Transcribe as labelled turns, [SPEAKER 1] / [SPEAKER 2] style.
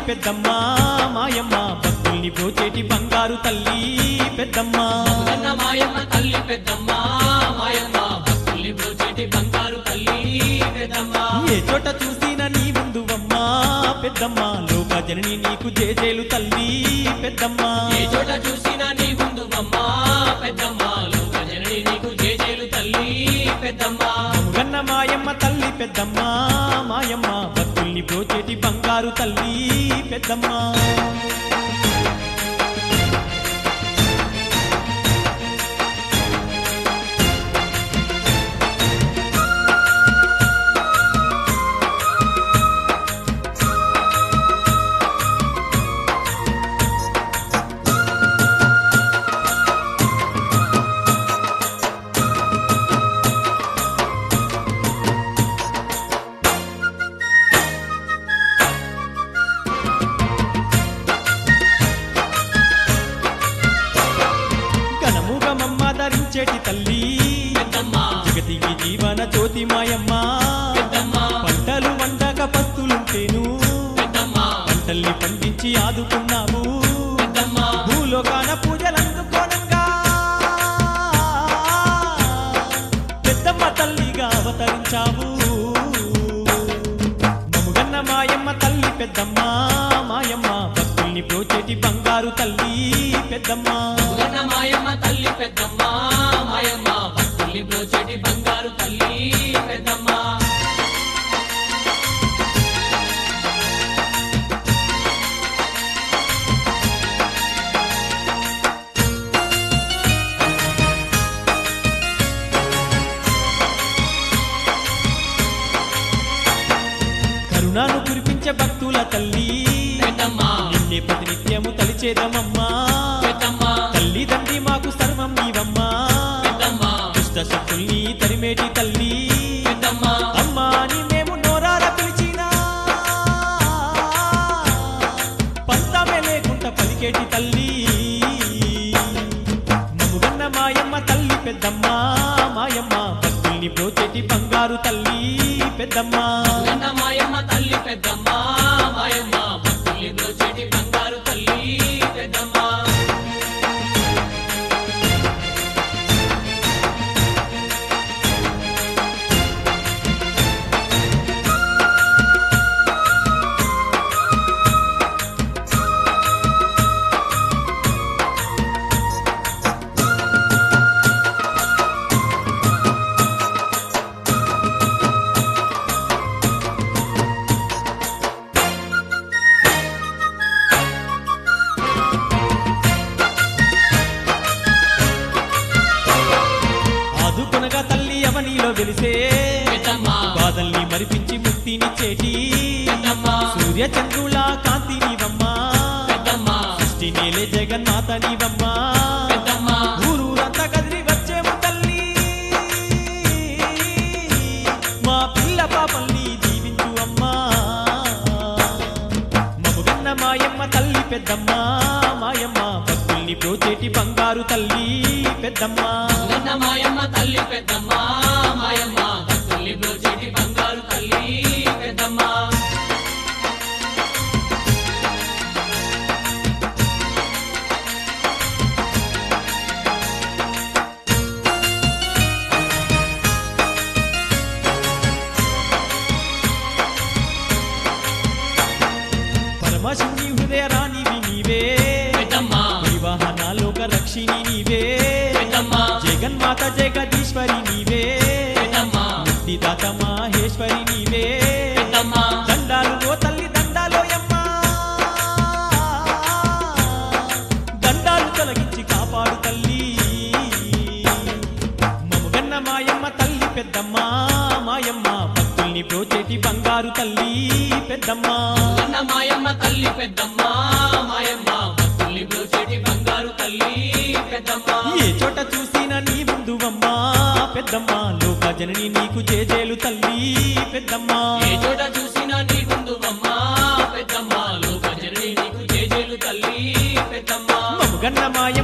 [SPEAKER 1] పెద్దమ్మ మాయమ్మ భక్తుల్ని బ్రోచేటి బంగారు తల్లి పెద్దమ్మ
[SPEAKER 2] కన్న మాయమ్మ తల్లి పెద్దమ్మ మాయమ్మ భక్తుల్ని బ్రోచేటి బంగారు తల్లి పెద్దమ్మ
[SPEAKER 1] ఏ చోట చూసినా నీ ముందువమ్మ పెద్దమ్మ లోక జనని నీకు జేజేలు తల్లి పెద్దమ్మ
[SPEAKER 2] ఏ చోట చూసినా నీ ముందు అమ్మ పెద్దమ్మ లోక జనని నీకు జేజేలు తల్లి పెద్దమ్మ
[SPEAKER 1] గన్న మాయమ్మ తల్లి పెద్దమ్మ మాయమ్మ భక్తుల్ని బ్రోచేటి బంగారు తల్లి పెద్దమ్మ ఘనముగమమ్మ ధరించేటి తల్లి
[SPEAKER 2] పెద్దమ్మ
[SPEAKER 1] జగతికి జీవన జ్యోతి మాయమ్మ
[SPEAKER 2] పెద్దమ్మ
[SPEAKER 1] పంటలు వండక పస్తులుంటేను
[SPEAKER 2] పెద్దమ్మ
[SPEAKER 1] పంటల్ని పండించి ఆదుకున్నావు
[SPEAKER 2] పెద్దమ్మ
[SPEAKER 1] భూలోకాన పూజలందుకోనంగా పెద్దమ్మ తల్లిగా అవతరించావు మముగన్న మాయమ్మ తల్లి పెద్దమ్మ మాయమ్మ భక్తుల్ని ప్రోచేటి బంగారు తల్లి పెద్దమ్మ
[SPEAKER 2] కన్న మాయమ్మ తల్లి పెద్దమ్మ మాయమ్మ భక్తుల్ని బ్రోచేటి బంగారు తల్లి పెద్దమ్మ
[SPEAKER 1] కరుణాను కురిపించే భక్తుల తల్లి
[SPEAKER 2] పెద్దమ్మ
[SPEAKER 1] నిన్నే ప్రతినిత్యము తలిచేదమమ్మా
[SPEAKER 2] పెద్దమ్మ
[SPEAKER 1] తల్లి తండ్రి మాకు సర్వం నీవమ్మా
[SPEAKER 2] పెద్దమ్మ
[SPEAKER 1] దుష్ట శక్తుల్ని తరిమేటి తల్లి
[SPEAKER 2] పెద్దమ్మ
[SPEAKER 1] అమ్మా అని మేము నోరార పిలిచినా పంతమే లేకుండా పలికేటి తల్లి మముగన్న మాయమ్మ తల్లి పెద్దమ్మ మాయమ్మ భక్తుల్ని బ్రోచేటి బంగారు తల్లి పెద్దమ్మ
[SPEAKER 2] కన్న మాయమ్మ తల్లి పెద్దమ్మ మాయమ్మ భక్తుల్ని బ్రోచేటి బంగారు తల్లి పెద్దమ్మ
[SPEAKER 1] ఆదుకొనగా తల్లి అవనిలో వెలిసే
[SPEAKER 2] పెద్దమ్మ
[SPEAKER 1] బాధల్ని మరిపించి ముక్తినిచ్చేటి
[SPEAKER 2] పెద్దమ్మ
[SPEAKER 1] సూర్య చంద్రుల కాంతి నీవమ్మా
[SPEAKER 2] పెద్దమ్మ
[SPEAKER 1] సృష్టి నేలే జగన్మాత నీవమ్మా
[SPEAKER 2] పెద్దమ్మ
[SPEAKER 1] ఊరూరంతా కదిలి వచ్చేము తల్లి మా పిల్ల పాపల్ని దీవించు అమ్మా మముగన్న మాయమ్మ తల్లి పెద్దమ్మ మాయమ్మ భక్తుల్ని ప్రోచేటి బంగారు తల్లి పెద్దమ్మ
[SPEAKER 2] కన్న మాయమ్మ తల్లి పెద్దమ్మ మాయమ్మ భక్తుల్ని బ్రోచేటి బంగారు తల్లి పెద్దమ్మ
[SPEAKER 1] పరమశివుని హృదయ రాణివి నీవే
[SPEAKER 2] పెద్దమ్మ
[SPEAKER 1] వివాహనాలోక రక్షిణి నీవే
[SPEAKER 2] పెద్దమ్మ
[SPEAKER 1] జగన్మాత జగదీశ్వరి నీవే
[SPEAKER 2] పెద్దమ్మ
[SPEAKER 1] ముక్తిదాత మాహేశ్వరి నీవే
[SPEAKER 2] పెద్దమ్మ
[SPEAKER 1] దండాలు ఓ తల్లి దండాలోయమ్మా దండాలు తొలగించి కాపాడు తల్లి మముగన్న మాయమ్మ తల్లి పెద్దమ్మ మాయమ్మ భక్తుల్ని బ్రోచేటి బంగారు తల్లి పెద్దమ్మ
[SPEAKER 2] కన్న మాయమ్మ తల్లి పెద్దమ్మ మాయమ్మ భక్తుల్ని బ్రోచేటి బంగారు తల్లి పెద్దమ్మ
[SPEAKER 1] ఏ చోట చూసినా నీ ముందువమ్మా పెద్దమ్మ లోక జనని నీకు జేజేలు తల్లి పెద్దమ్మ
[SPEAKER 2] ఏ చోట చూసినా నీ ముందు అమ్మ పెద్దమ్మ లోక జనని నీకు జేజేలు తల్లి పెద్దమ్మ
[SPEAKER 1] మముగన్న మాయ